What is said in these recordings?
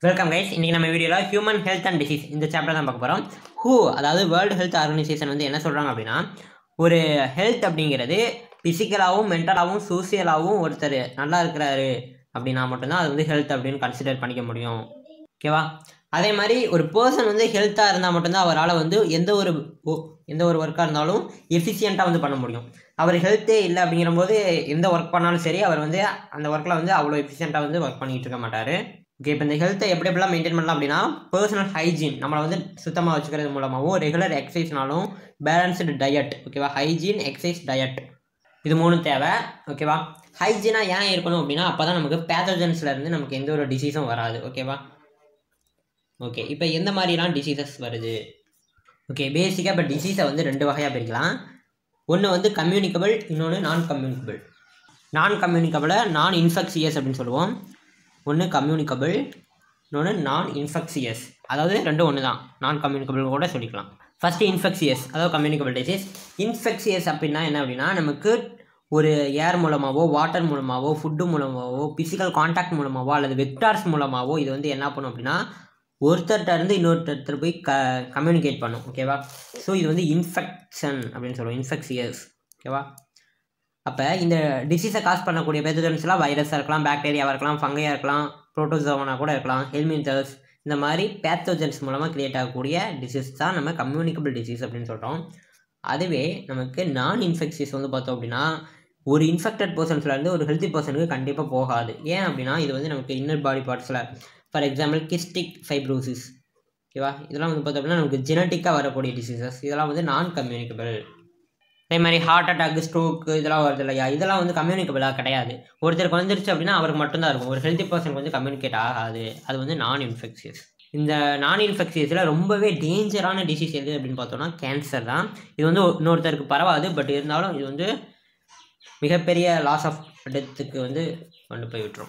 welcome guys இன்றைக்கி நம்ம வீடியோவில் ஹியூமன் ஹெல்த் அண்ட் டிசீஸ் இந்த சாப்டர் தான் பார்க்க போகிறோம் ஹூ அதாவது வேர்ல்டு ஹெல்த் ஆர்கனைசேஷன் வந்து என்ன சொல்கிறாங்க அப்படின்னா ஒரு ஹெல்த் அப்படிங்கிறது ஃபிசிக்கலாகவும் மென்டலாகவும் சோசியலாகவும் ஒருத்தர் நல்லா இருக்கிறாரு அப்படின்னா மட்டும்தான் அது வந்து ஹெல்த் அப்படின்னு கன்சிடர் பண்ணிக்க முடியும் ஓகேவா அதே மாதிரி ஒரு பர்சன் வந்து ஹெல்த்தாக இருந்தால் மட்டும்தான் அவரால் வந்து எந்த ஒரு o- எந்த ஒரு ஒர்க்காக இருந்தாலும் எஃபிஷியண்ட்டாக வந்து பண்ண முடியும் அவர் ஹெல்த்தே இல்லை அப்படிங்கிறபோது எந்த ஒர்க் பண்ணாலும் சரி அவர் வந்து அந்த ஒர்க்கில் வந்து அவ்வளோ எஃபிஷியண்ட்டாக வந்து ஒர்க் பண்ணிகிட்டு இருக்க மாட்டார் ஓகே இப்போ இந்த ஹெல்த்தை எப்படி எப்படிலாம் மெயின்டைன் பண்ணலாம் அப்படின்னா பர்சனல் ஹைஜீன் நம்மளை வந்து சுத்தமாக வச்சுக்கிறது மூலமாகவும் ரெகுலர் எக்ஸசைஸ்னாலும் பேலன்ஸ்டு டயட் ஓகேவா ஹைஜீன் எக்ஸசைஸ் டயட் இது மூணும் தேவை ஓகேவா ஹைஜீனாக ஏன் இருக்கணும் அப்படின்னா அப்போ தான் நமக்கு pathogens-ல இருந்து நமக்கு எந்த ஒரு டிசீஸும் வராது ஓகேவா ஓகே இப்போ எந்த மாதிரிலாம் டிசீசஸ் வருது ஓகே பேசிக்காக இப்போ டிசீஸை வந்து ரெண்டு வகையாக பிரிக்கலாம் ஒன்று வந்து கம்யூனிகபிள் இன்னொன்று நான் கம்யூனிகபிள் நான் கம்யூனிகபிளை நான் இன்ஃபெக்சியஸ் அப்படின்னு சொல்லுவோம் ஒன்று கம்யூனிகபிள் இன்னொன்று நான் இன்ஃபெக்சியஸ் அதாவது ரெண்டும் ஒன்று தான் நான் கம்யூனிகபிள் கூட சொல்லிக்கலாம் ஃபஸ்ட்டு இன்ஃபெக்சியஸ் அதாவது கம்யூனிகபிள் டிசீஸ் இன்ஃபெக்சியஸ் அப்படின்னா என்ன அப்படின்னா நமக்கு ஒரு ஏர் மூலமாகவோ வாட்டர் மூலமாகவோ ஃபுட்டு மூலமாகவோ ஃபிசிக்கல் காண்டாக்ட் மூலமாகவோ அல்லது வெக்டார்ஸ் மூலமாகவோ இது வந்து என்ன பண்ணும் அப்படின்னா ஒருத்தர்கிட்ட இருந்து இன்னொருத்தர் போய் க கம்யூனிகேட் பண்ணும் ஓகேவா ஸோ இது வந்து இன்ஃபெக்ஷன் அப்படின்னு சொல்லுவோம் இன்ஃபெக்சியஸ் ஓகேவா அப்போ இந்த டிசீஸை காஸ் பண்ணக்கூடிய பேத்தஜன்ஸ்லாம் வைரஸாக இருக்கலாம் பாக்டீரியாவாக இருக்கலாம் ஃபங்கையாக இருக்கலாம் ப்ரோட்டோசோவனா கூட இருக்கலாம் ஹெல்மின்தர்ஸ் இந்த மாதிரி பேத்தோஜன்ஸ் மூலமாக கிரியேட் ஆகக்கூடிய டிசீஸ் தான் நம்ம கம்யூனிகபிள் டிசீஸ் அப்படின்னு சொல்கிறோம் அதுவே நமக்கு நான் இன்ஃபெக்சியஸ் வந்து பார்த்தோம் அப்படின்னா ஒரு இன்ஃபெக்டட் பர்சன்ஸ்லேருந்து ஒரு ஹெல்த்தி பர்சனுக்கு கண்டிப்பாக போகாது ஏன் அப்படின்னா இது வந்து நமக்கு இன்னர் பாடி பார்ட்ஸில் ஃபார் எக்ஸாம்பிள் கிஸ்டிக் ஃபைப்ரோசிஸ் ஓகேவா இதெல்லாம் வந்து பார்த்தோம் அப்படின்னா நமக்கு ஜெனட்டிக்காக வரக்கூடிய டிசீசஸ் இதெல்லாம் வந்து நான் கம்யூனிகபிள் அதே மாதிரி ஹார்ட் அட்டாக் ஸ்ட்ரோக் இதெல்லாம் வருது இல்லையா இதெல்லாம் வந்து கம்யூனிகபிளாக கிடையாது ஒருத்தருக்கு வந்துருச்சு அப்படின்னா அவருக்கு மட்டும்தான் இருக்கும் ஒரு ஹெல்த்தி பர்சனுக்கு வந்து கம்யூனிகேட் ஆகாது அது வந்து நான் இன்ஃபெக்சியஸ் இந்த நான் இன்ஃபெக்சியஸில் ரொம்பவே டேஞ்சரான டிசீஸ் எது அப்படின்னு பார்த்தோம்னா கேன்சர் தான் இது வந்து இன்னொருத்தருக்கு பரவாது பட் இருந்தாலும் இது வந்து மிகப்பெரிய லாஸ் ஆஃப் டெத்துக்கு வந்து கொண்டு போய் விட்டுரும்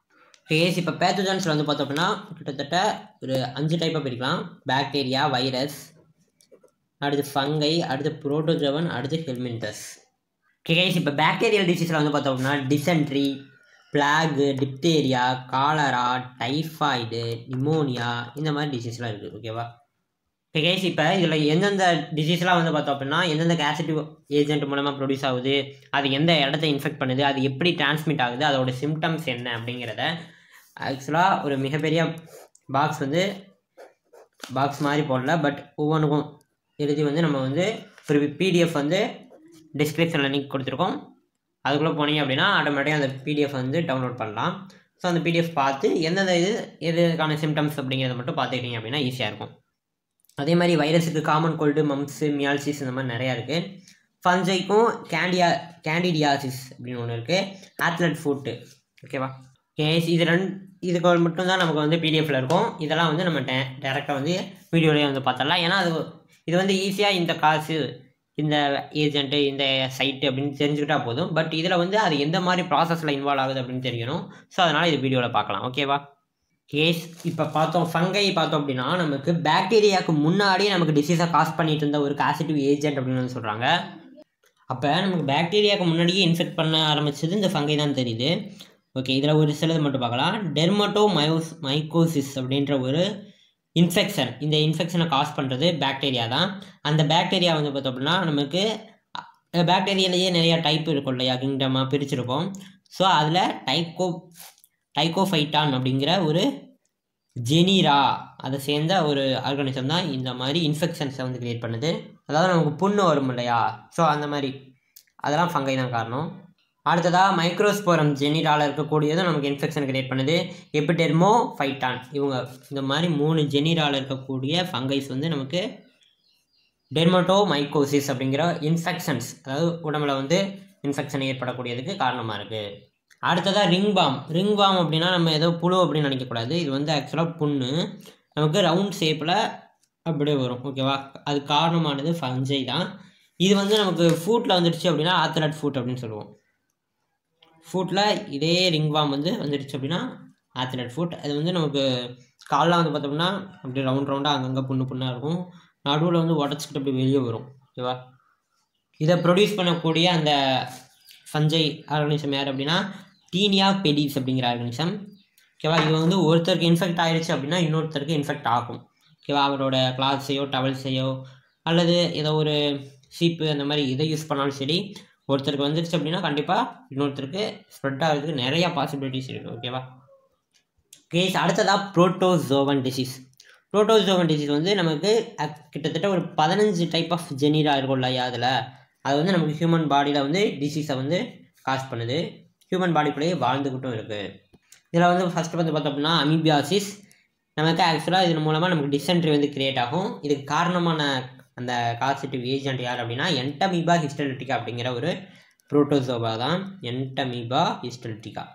கேஸ் இப்போ பேத்தோஜன்ஸில் வந்து பார்த்தோம் அப்படின்னா கிட்டத்தட்ட ஒரு அஞ்சு டைப்பாக பிரிக்கலாம் பாக்டீரியா வைரஸ் அடுத்து ஃபங்கை அடுத்து புரோட்டோஜோவன் அடுத்து ஹெல்மின்டஸ் கேஸ் இப்போ பாக்டீரியல் டிசீஸில் வந்து பார்த்தோம் அப்படின்னா dysentery plague diphtheria cholera typhoid pneumonia இந்த மாதிரி டிசீஸ்லாம் இருக்குது ஓகேவா கேஸ் இப்போ இதில் எந்தெந்த டிசீஸ்லாம் வந்து பார்த்தோம் அப்படின்னா எந்தெந்த கேசிட்டிவ் ஏஜென்ட் மூலமாக ப்ரொடியூஸ் ஆகுது அது எந்த இடத்த இன்ஃபெக்ட் பண்ணுது அது எப்படி டிரான்ஸ்மிட் ஆகுது அதோட சிம்டம்ஸ் என்ன அப்படிங்கிறத ஆக்சுவலாக ஒரு மிகப்பெரிய பாக்ஸ் வந்து பாக்ஸ் மாதிரி போடல பட் ஒவ்வொன்றுக்கும் எழுதி வந்து நம்ம வந்து ஒரு பிடிஎஃப் வந்து டிஸ்கிரிப்ஷனில் லிங்க் கொடுத்துருக்கோம் அதுக்குள்ளே போனீங்க அப்படின்னா ஆட்டோமேட்டிக்காக அந்த பிடிஎஃப் வந்து டவுன்லோட் பண்ணலாம் ஸோ அந்த பிடிஎஃப் பார்த்து எந்தெந்த இது எதுக்கான சிம்டம்ஸ் அப்படிங்கிறத மட்டும் பார்த்துக்கிட்டீங்க அப்படின்னா ஈஸியாக இருக்கும் அதே மாதிரி வைரஸுக்கு காமன் கோல்டு மம்ஸு மியால்சிஸ் இந்த மாதிரி நிறையா இருக்குது ஃபஞ்சைக்கும் கேண்டியா கேண்டிடியாசிஸ் அப்படின்னு ஒன்று இருக்குது ஆத்லட் ஃபுட்டு ஓகேவா கேஸ் இது ரெண்டு இதுக்கு மட்டும்தான் நமக்கு வந்து பிடிஎஃப்ல இருக்கும் இதெல்லாம் வந்து நம்ம டே டேரெக்டாக வந்து வீடியோலேயே வந்து பார்த்தரலாம் ஏன்னா அது இது வந்து ஈஸியாக இந்த காசு இந்த ஏஜென்ட்டு இந்த சைட்டு அப்படின்னு தெரிஞ்சுக்கிட்டா போதும் பட் இதில் வந்து அது எந்த மாதிரி ப்ராசஸில் இன்வால்வ் ஆகுது அப்படின்னு தெரியணும் ஸோ அதனால் இது வீடியோவில் பார்க்கலாம் ஓகேவா கேஸ் இப்போ பார்த்தோம் ஃபங்கை பார்த்தோம் அப்படின்னா நமக்கு பாக்டீரியாவுக்கு முன்னாடியே நமக்கு டிசீஸை காஸ் பண்ணிட்டு இருந்த ஒரு காசிட்டிவ் ஏஜென்ட் அப்படின்னு வந்து சொல்கிறாங்க அப்போ நமக்கு பாக்டீரியாவுக்கு முன்னாடியே இன்ஃபெக்ட் பண்ண ஆரம்பிச்சது இந்த ஃபங்கை தான் தெரியுது ஓகே இதில் ஒரு சிலது மட்டும் பார்க்கலாம் டெர்மட்டோ மயோஸ் மைக்கோசிஸ் அப்படின்ற ஒரு இன்ஃபெக்ஷன் இந்த இன்ஃபெக்ஷனை காஸ் பண்ணுறது பாக்டீரியா தான் அந்த பாக்டீரியா வந்து பார்த்தோம் அப்படின்னா நமக்கு பாக்டீரியாலேயே நிறையா டைப் இருக்கும் இல்லையா கிங்டமாக பிரிச்சிருக்கோம் ஸோ அதில் டைக்கோ டைகோஃபைட்டான் அப்படிங்கிற ஒரு ஜெனீரா அதை சேர்ந்த ஒரு ஆர்கானிசம் தான் இந்த மாதிரி இன்ஃபெக்ஷன்ஸை வந்து கிரியேட் பண்ணுது அதாவது நமக்கு புண்ணு வரும் இல்லையா ஸோ அந்த மாதிரி அதெல்லாம் ஃபங்கை தான் காரணம் அடுத்ததாக மைக்ரோஸ்போரம் ஜெனிரால இருக்கக்கூடியதும் நமக்கு இன்ஃபெக்ஷன் கிரியேட் பண்ணுது எபிடெர்மோ ஃபைட்டான் இவங்க இந்த மாதிரி மூணு ஜெனிரால இருக்கக்கூடிய ஃபங்கைஸ் வந்து நமக்கு டெர்மட்டோ மைக்கோசிஸ் அப்படிங்கிற இன்ஃபெக்ஷன்ஸ் அதாவது உடம்புல வந்து இன்ஃபெக்ஷன் ஏற்படக்கூடியதுக்கு காரணமாக இருக்குது அடுத்ததாக ரிங் பாம் ரிங் பாம் அப்படின்னா நம்ம ஏதோ புழு அப்படின்னு நினைக்கக்கூடாது இது வந்து ஆக்சுவலாக புண்ணு நமக்கு ரவுண்ட் ஷேப்பில் அப்படியே வரும் ஓகேவா அது காரணமானது ஃபஞ்சை தான் இது வந்து நமக்கு ஃபுட்டில் வந்துடுச்சு அப்படின்னா ஆத்தலட் ஃபுட் அப்படின்னு சொல்லுவோம் ஃபுட்டில் இதே ரிங் வாம் வந்து வந்துடுச்சு அப்படின்னா ஆத்தலட் ஃபுட் அது வந்து நமக்கு கால்லாம் வந்து பார்த்தோம்னா அப்படியே ரவுண்ட் ரவுண்டாக அங்கங்கே புண்ணு புண்ணாக இருக்கும் நடுவில் வந்து உடச்சிக்கிட்டு அப்படி வெளியே வரும் ஓகேவா இதை ப்ரொடியூஸ் பண்ணக்கூடிய அந்த ஃபஞ்சை ஆர்கனிசம் யார் அப்படின்னா டீனியா பெடிஸ் அப்படிங்கிற ஆர்கனிசம் ஓகேவா இது வந்து ஒருத்தருக்கு இன்ஃபெக்ட் ஆயிடுச்சு அப்படின்னா இன்னொருத்தருக்கு இன்ஃபெக்ட் ஆகும் ஓகேவா அவரோட கிளாத்ஸையோ டவல்ஸையோ அல்லது ஏதோ ஒரு சீப்பு அந்த மாதிரி இதை யூஸ் பண்ணாலும் சரி ஒருத்தருக்கு வந்துருச்சு அப்படின்னா கண்டிப்பாக இன்னொருத்தருக்கு ஸ்ப்ரெட் ஆகிறதுக்கு நிறையா பாசிபிலிட்டிஸ் இருக்குது ஓகேவா கேஸ் அடுத்ததாக புரோட்டோசோவன் டிசீஸ் புரோட்டோசோவன் டிசீஸ் வந்து நமக்கு அஹ், கிட்டத்தட்ட ஒரு பதினஞ்சு டைப் ஆஃப் ஜெனிரா இருக்கும் இல்லையா அதில் அது வந்து நமக்கு ஹியூமன் பாடியில் வந்து டிசீஸை வந்து காஸ் பண்ணுது ஹியூமன் பாடிக்குள்ளேயே வாழ்ந்துக்கிட்டும் இருக்குது இதில் வந்து ஃபஸ்ட்டு வந்து பார்த்தோம் அப்படின்னா அமீபியாசிஸ் நமக்கு ஆக்சுவலாக இதன் மூலமாக நமக்கு டிசென்ட்ரி வந்து கிரியேட் ஆகும் இதுக்கு காரணமான அந்த காசிட்டிவ் ஏஜென்ட் யார் அப்படின்னா என்டமீபா ஹிஸ்டலிட்டிகா அப்படிங்கிற ஒரு புரோட்டோசோவா தான் என்டமீபா ஹிஸ்டலிட்டிகா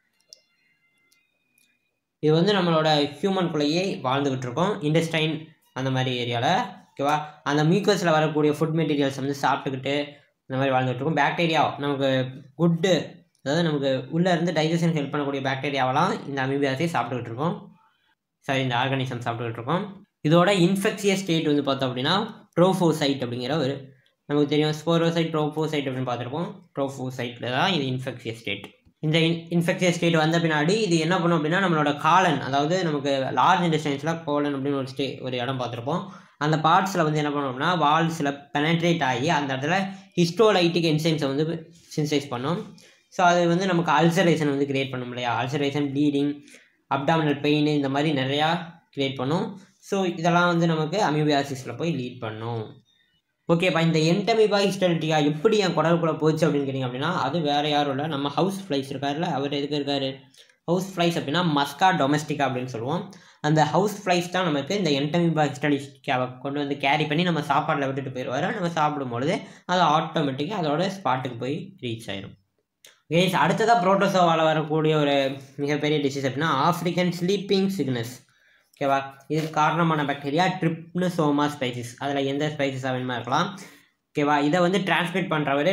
இது வந்து நம்மளோட ஹியூமன்குள்ளேயே வாழ்ந்துக்கிட்டு இருக்கோம் இண்டஸ்டைன் அந்த மாதிரி ஏரியாவில் ஓகேவா அந்த மியூக்கஸில் வரக்கூடிய ஃபுட் மெட்டீரியல்ஸ் வந்து சாப்பிட்டுக்கிட்டு இந்த மாதிரி வாழ்ந்துகிட்டு இருக்கோம் பாக்டீரியா நமக்கு குட்டு அதாவது நமக்கு உள்ளே இருந்து டைஜஷன் ஹெல்ப் பண்ணக்கூடிய பாக்டீரியாவெல்லாம் இந்த அமீபியாஸே சாப்பிட்டுக்கிட்டு இருக்கோம் சாரி இந்த ஆர்கானிசம் சாப்பிட்டுக்கிட்டு இருக்கோம் இதோட இன்ஃபெக்சியஸ் ஸ்டேட் வந்து பார்த்தோம் அப்படின்னா ப்ரோஃபோசைட் அப்படிங்கிற ஒரு நமக்கு தெரியும் ஸ்போரோசைட் ப்ரோஃபோசைட் அப்படின்னு பார்த்துருப்போம் ப்ரோஃபோசைட்டில் தான் இது இன்ஃபெக்சியஸ் ஸ்டேட் இந்த இன் இன்ஃபெக்சியஸ் ஸ்டேட் வந்த பின்னாடி இது என்ன பண்ணும் அப்படின்னா நம்மளோட காலன் அதாவது நமக்கு லார்ஜ் இண்டஸ்ட்ரைன்ஸில் கோலன் அப்படின்னு ஒரு ஸ்டே ஒரு இடம் பார்த்துருப்போம் அந்த பார்ட்ஸில் வந்து என்ன பண்ணோம் அப்படின்னா வால்ஸில் பெனட்ரேட் ஆகி அந்த இடத்துல ஹிஸ்டோலைட்டிக் என்சைம்ஸை வந்து சின்சைஸ் பண்ணும் ஸோ அது வந்து நமக்கு அல்சரேஷன் வந்து கிரியேட் பண்ணும் இல்லையா அல்சரேஷன் ப்ளீடிங் அப்டாமினல் பெயின் இந்த மாதிரி நிறையா கிரியேட் பண்ணும் ஸோ இதெல்லாம் வந்து நமக்கு அமிபியாசிஸில் போய் லீட் பண்ணும் ஓகேப்பா இந்த என்டமிபா ஹிஸ்டலிட்டியா எப்படி என் குடலுக்குள்ளே போச்சு அப்படின்னு கேட்டிங்க அப்படின்னா அது வேறு யாரும் இல்லை நம்ம ஹவுஸ் ஃப்ளைஸ் இருக்காருல்ல அவர் எதுக்கு இருக்காரு ஹவுஸ் ஃப்ளைஸ் அப்படின்னா மஸ்கா டொமஸ்டிகா அப்படின்னு சொல்லுவோம் அந்த ஹவுஸ் ஃப்ளைஸ் தான் நமக்கு இந்த என்டமிபா ஹிஸ்டலிஸ்டிக்காவை கொண்டு வந்து கேரி பண்ணி நம்ம சாப்பாட்டில் விட்டுட்டு போயிடுவார் நம்ம சாப்பிடும்பொழுது அது ஆட்டோமேட்டிக்காக அதோட ஸ்பாட்டுக்கு போய் ரீச் ஆயிடும் கேஸ் அடுத்ததாக புரோட்டோசோவால் வரக்கூடிய ஒரு மிகப்பெரிய டிசீஸ் அப்படின்னா ஆஃப்ரிக்கன் ஸ்லீப்பிங் சிக்னஸ் ஓகேவா இதுக்கு காரணமான பாக்டீரியா ட்ரிப்னோசோமா ஸ்பைசிஸ் அதில் எந்த ஸ்பைசஸாக வேணுமா இருக்கலாம் ஓகேவா இதை வந்து டிரான்ஸ்மிட் பண்ணுறவர்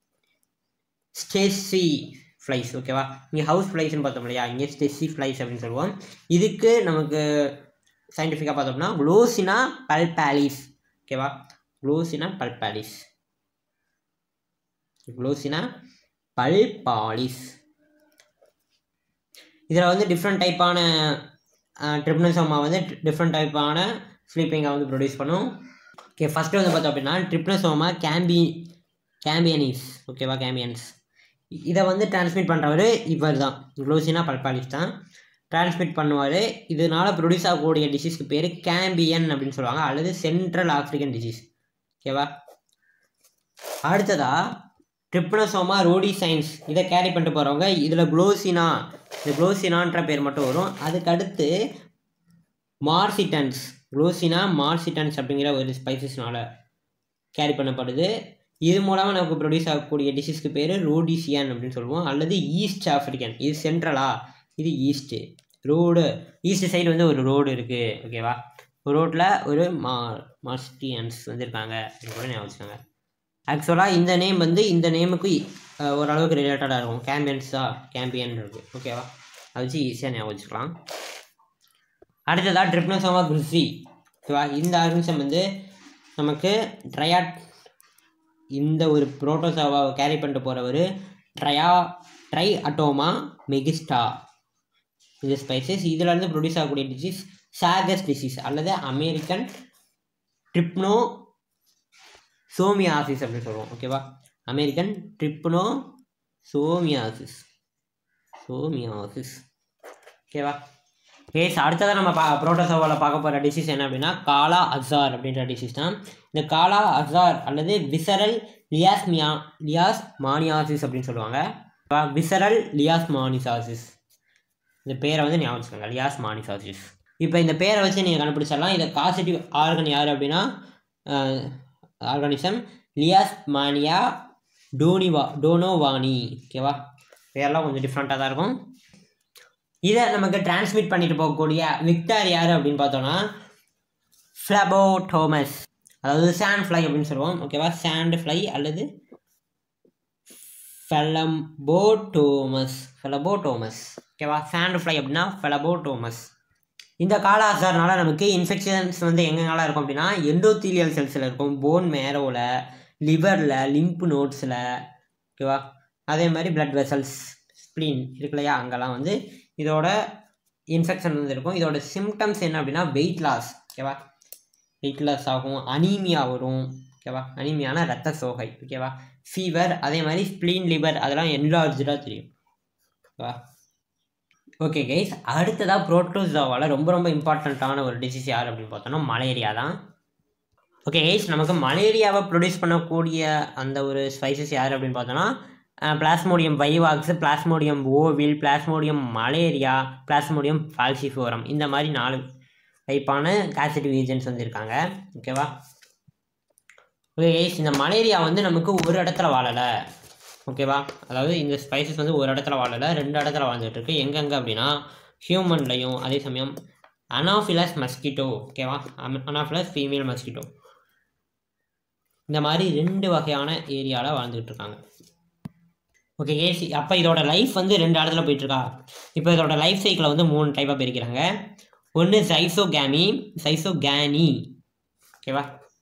ஸ்டேசி ஃப்ளைஸ் ஓகேவா இங்கே ஹவுஸ் ஃப்ளைஸ்னு பார்த்தோம் இல்லையா இங்கே ஸ்டெசி ஃப்ளைஸ் அப்படின்னு சொல்லுவோம் இதுக்கு நமக்கு சயின்டிஃபிக்காக பார்த்தோம்னா குளோசினா பல்பாலிஸ் ஓகேவா குளோசினா பல்பாலிஸ் குளோசினா பல்பாலிஸ் இதில் வந்து டிஃப்ரெண்ட் டைப்பான ட்ரிப்னோசோமா வந்து டிஃப்ரெண்ட் டைப்பான ஸ்லீப்பிங்கை வந்து ப்ரொடியூஸ் பண்ணும் ஓகே ஃபஸ்ட்டு வந்து பார்த்தோம் அப்படின்னா ட்ரிப்னோசோமா கேம்பி கேம்பியனிஸ் ஓகேவா கேம்பியன்ஸ் இதை வந்து டிரான்ஸ்மிட் பண்ணுறவர் இவர் தான் குளோசினா பல்பாலிஸ் தான் டிரான்ஸ்மிட் பண்ணுவார் இதனால் ப்ரொடியூஸ் ஆகக்கூடிய டிசீஸ்க்கு பேர் கேம்பியன் அப்படின்னு சொல்லுவாங்க அல்லது சென்ட்ரல் ஆஃப்ரிக்கன் டிசீஸ் ஓகேவா அடுத்ததாக ட்ரிப்னோசோமா ரோடி சைன்ஸ் இதை கேரி பண்ணிட்டு போகிறவங்க இதில் குளோசினா இந்த குளோசினான்ற பேர் மட்டும் வரும் அதுக்கு அடுத்து மார்சிட்டன்ஸ் குளோசினா மார்சிட்டன்ஸ் அப்படிங்கிற ஒரு ஸ்பைசஸ்னால கேரி பண்ணப்படுது இது மூலமாக நமக்கு ப்ரொடியூஸ் ஆகக்கூடிய டிசீஸ்க்கு பேர் ரோடிசியன் அப்படின்னு சொல்லுவோம் அல்லது ஈஸ்ட் ஆஃப்ரிக்கன் இது சென்ட்ரலா இது ஈஸ்ட்டு ரோடு ஈஸ்ட் சைடு வந்து ஒரு ரோடு இருக்குது ஓகேவா ரோட்டில் ஒரு மா மாஸ்டியன்ஸ் வந்துருக்காங்க அப்படின்னு கூட ஞாபகம் வச்சுக்கோங்க ஆக்சுவலாக இந்த நேம் வந்து இந்த நேமுக்கு அஹ், ஓரளவுக்கு ரிலேட்டடாக இருக்கும் கேம்பியன்ஸா கேம்பியன் இருக்குது ஓகேவா அதை வச்சு ஈஸியாக ஞாபகம் வச்சுக்கலாம் அடுத்ததாக ட்ரிப்னோசோமா குருசி ஓகேவா இந்த ஆர்கனிசம் வந்து நமக்கு ட்ரையாட் இந்த ஒரு புரோட்டோசோவாவை கேரி பண்ணிட்டு போகிறவர் ட்ரையா ட்ரை அட்டோமா மெகிஸ்டா இது ஸ்பைசஸ் இதிலேருந்து ப்ரொடியூஸ் ஆகக்கூடிய டிசீஸ் சாகஸ் டிசீஸ் அல்லது அமெரிக்கன் ட்ரிப்னோ சோமியாசிஸ் அப்படின்னு சொல்லுவோம் ஓகேவா அமெரிக்கன் ட்ரிப்னோ சோமியாசிஸ் சோமியாசிஸ் ஓகேவா கேஸ் அடுத்ததாக நம்ம பா புரோட்டோசோவாவில் பார்க்க போகிற டிசீஸ் என்ன அப்படின்னா காலா அசார் அப்படின்ற டிசீஸ் தான் இந்த காலா அசார் அல்லது விசரல் லியாஸ்மியா லியாஸ் மானியாசிஸ் அப்படின்னு சொல்லுவாங்க விசரல் லியாஸ் மானிசாசிஸ் இந்த பேரை வந்து ஞாபகம் வச்சுக்கோங்க லியாஸ் மானிசாசிஸ் இப்போ இந்த பேரை வச்சு நீங்கள் கண்டுபிடிச்சிடலாம் இதை காசிட்டிவ் ஆர்கன் யார் அப்படின்னா ஆர்கானிசம் லியாஸ் மானியா டோனிவா டோனோவானி ஓகேவா பேரெல்லாம் கொஞ்சம் டிஃப்ரெண்ட்டாக தான் இருக்கும் இதை நமக்கு டிரான்ஸ்மிட் பண்ணிட்டு போகக்கூடிய விக்டார் யார் அப்படின்னு பார்த்தோன்னா ஃப்ளபோடோமஸ் அதாவது சாண்ட் ஃப்ளை அப்படின்னு சொல்லுவோம் ஓகேவா சாண்ட் ஃப்ளை அல்லது ஃபெலம்போட்டோமஸ் ஃபெலபோட்டோமஸ் ஓகேவா சாண்ட் ஃப்ளை அப்படின்னா ஃபெலபோட்டோமஸ் இந்த காலாசாரனால நமக்கு இன்ஃபெக்ஷன்ஸ் வந்து எங்கெங்கெல்லாம் இருக்கும் அப்படின்னா எண்டோத்தீலியல் செல்ஸில் இருக்கும் போன் மேரோவில் லிவரில் லிம்ப் நோட்ஸில் ஓகேவா அதே மாதிரி பிளட் வெசல்ஸ் ஸ்ப்ளீன் இருக்கு இல்லையா அங்கெல்லாம் வந்து இதோட இன்ஃபெக்ஷன் வந்து இருக்கும் இதோட சிம்டம்ஸ் என்ன அப்படின்னா வெயிட் லாஸ் ஓகேவா வெயிட் லாஸ் ஆகும் அனீமியா வரும் ஓகேவா அனீமியான ரத்த சோகை ஓகேவா ஃபீவர் அதே மாதிரி ஸ்ப்ளீன் லிவர் அதெல்லாம் என்லார்ஜாக தெரியும் ஓகேவா ஓகே கைஸ் அடுத்ததாக புரோட்டோசாவால் ரொம்ப ரொம்ப இம்பார்ட்டண்ட்டான ஒரு டிசீஸ் யார் அப்படின்னு பார்த்தோம்னா மலேரியா தான் ஓகே கைஸ் நமக்கு மலேரியாவை ப்ரொடியூஸ் பண்ணக்கூடிய அந்த ஒரு ஸ்பைசஸ் யார் அப்படின்னு பார்த்தோம்னா Plasmodium vivax Plasmodium ovale Plasmodium malariae Plasmodium falciparum இந்த மாதிரி நாலு டைப்பான காசிட்டிவ் ஏஜென்ட்ஸ் வந்து இருக்காங்க ஓகேவா ஓகே கைஸ் இந்த மலேரியா வந்து நமக்கு ஒரு இடத்துல வாழலை ஓகேவா அதாவது இந்த ஸ்பைசஸ் வந்து ஒரு இடத்துல வாழலை ரெண்டு இடத்துல வாழ்ந்துட்டு இருக்கு எங்கெங்க அப்படின்னா ஹியூமன்லையும் அதே சமயம் அனாஃபிலஸ் மஸ்கிட்டோ ஓகேவா அனாஃபிலஸ் ஃபீமேல் மஸ்கிட்டோ இந்த மாதிரி ரெண்டு வகையான ஏரியாவில் வாழ்ந்துகிட்டு இருக்காங்க ஓகே ஏசி அப்போ இதோட லைஃப் வந்து ரெண்டு இடத்துல போயிட்டுருக்கா இப்போ இதோட லைஃப் சைக்கிளை வந்து மூணு டைப்பாக பிரிக்கிறாங்க ஒன்று சைசோகேமி சைசோகேனி ஓகேவா